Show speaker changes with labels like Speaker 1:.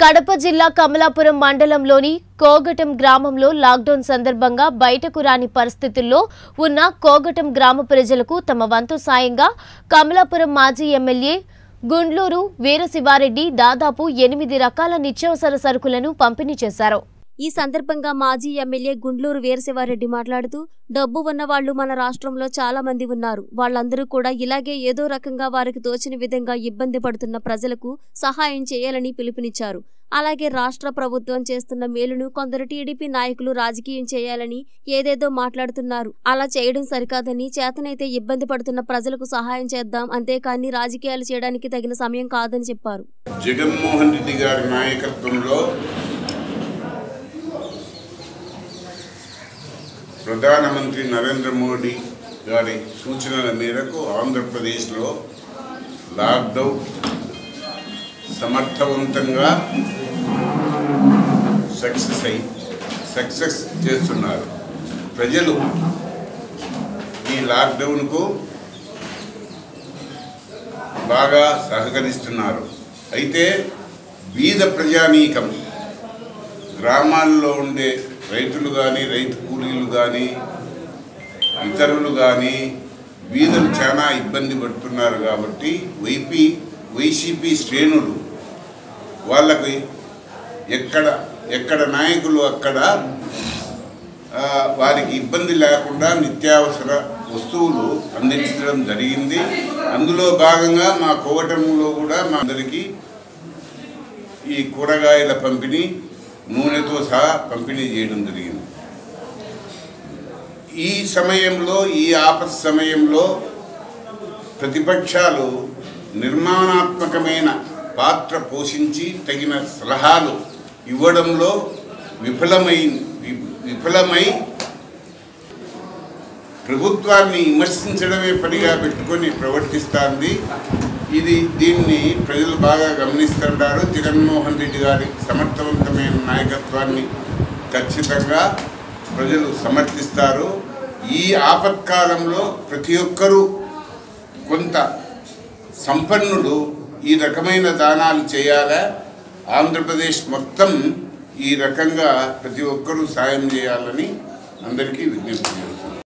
Speaker 1: కడప జిల్లా కమలాపురం మండలంలోని కోగటం గ్రామంలో లాక్డౌన్ సందర్భంగా బయటకు రాని పరిస్థితుల్లో ఉన్న కోగటం గ్రామ ప్రజలకు తమ వంతు సాయంగా కమలాపురం మాజీ ఎమ్మెల్యే గుండ్లూరు వీరశివారెడ్డి దాదాపు ఎనిమిది రకాల నిత్యావసర సరుకులను పంపిణీ చేశారు
Speaker 2: ఈ సందర్భంగా మాజీ ఎమ్మెల్యే గుండ్లూరు వీరశివారెడ్డి మాట్లాడుతూ డబ్బు ఉన్నవాళ్లు మన రాష్ట్రంలో చాలా మంది ఉన్నారు వాళ్ళందరూ కూడా ఇలాగే ఏదో రకంగా వారికి తోచిన విధంగా ఇబ్బంది పడుతున్న ప్రజలకు సహాయం చేయాలని పిలుపునిచ్చారు అలాగే రాష్ట్ర ప్రభుత్వం చేస్తున్న మేలును కొందరు టీడీపీ నాయకులు రాజకీయం చేయాలని ఏదేదో మాట్లాడుతున్నారు అలా చేయడం సరికాదని చేతనైతే ఇబ్బంది పడుతున్న ప్రజలకు సహాయం చేద్దాం అంతేకాని రాజకీయాలు చేయడానికి తగిన సమయం కాదని చెప్పారు
Speaker 3: జగన్మోహన్ రెడ్డి గారి నాయకత్వంలో ప్రధానమంత్రి నరేంద్ర మోడీ గారి సూచనల మేరకు ఆంధ్రప్రదేశ్లో లాక్డౌన్ సమర్థవంతంగా సక్సెస్ అయి సక్సెస్ చేస్తున్నారు ప్రజలు ఈ లాక్డౌన్కు బాగా సహకరిస్తున్నారు అయితే బీద ప్రజానీకం గ్రామాల్లో ఉండే రైతులు కానీ రైతు కూలీలు కానీ ఇతరులు కానీ బీదలు చాలా ఇబ్బంది పడుతున్నారు కాబట్టి వైపీ వైసీపీ శ్రేణులు వాళ్ళకి ఎక్కడ ఎక్కడ నాయకులు అక్కడ ఆ, వారికి ఇబ్బంది లేకుండా నిత్యావసర వస్తువులు అందించడం జరిగింది అందులో భాగంగా మా కోవటంలో కూడా మా అందరికీ ఈ కూరగాయల పంపిణీ నూనెతో సహా పంపిణీ చేయడం జరిగింది ఈ సమయంలో ఈ ఆపత్ సమయంలో ప్రతిపక్షాలు నిర్మాణాత్మకమైన పాత్ర పోషించి తగిన సలహాలు ఇవ్వడంలో విఫలమై వి- విఫలమై ప్రభుత్వాన్ని విమర్శించడమే పనిగా పెట్టుకొని ప్రవర్తిస్తుంది ఇది దీన్ని ప్రజలు బాగా గమనిస్తుంటారు జగన్మోహన్ రెడ్డి గారి సమర్థవంతమైన నాయకత్వాన్ని ఖచ్చితంగా ప్రజలు సమర్థిస్తారు ఈ ఆపత్కాలంలో ప్రతి ఒక్కరూ కొంత సంపన్నులు ఈ రకమైన దానాలు చేయాలా ఆంధ్రప్రదేశ్ మొత్తం ఈ రకంగా ప్రతి ఒక్కరూ సాయం చేయాలని అందరికీ విజ్ఞప్తి చేస్తున్నాను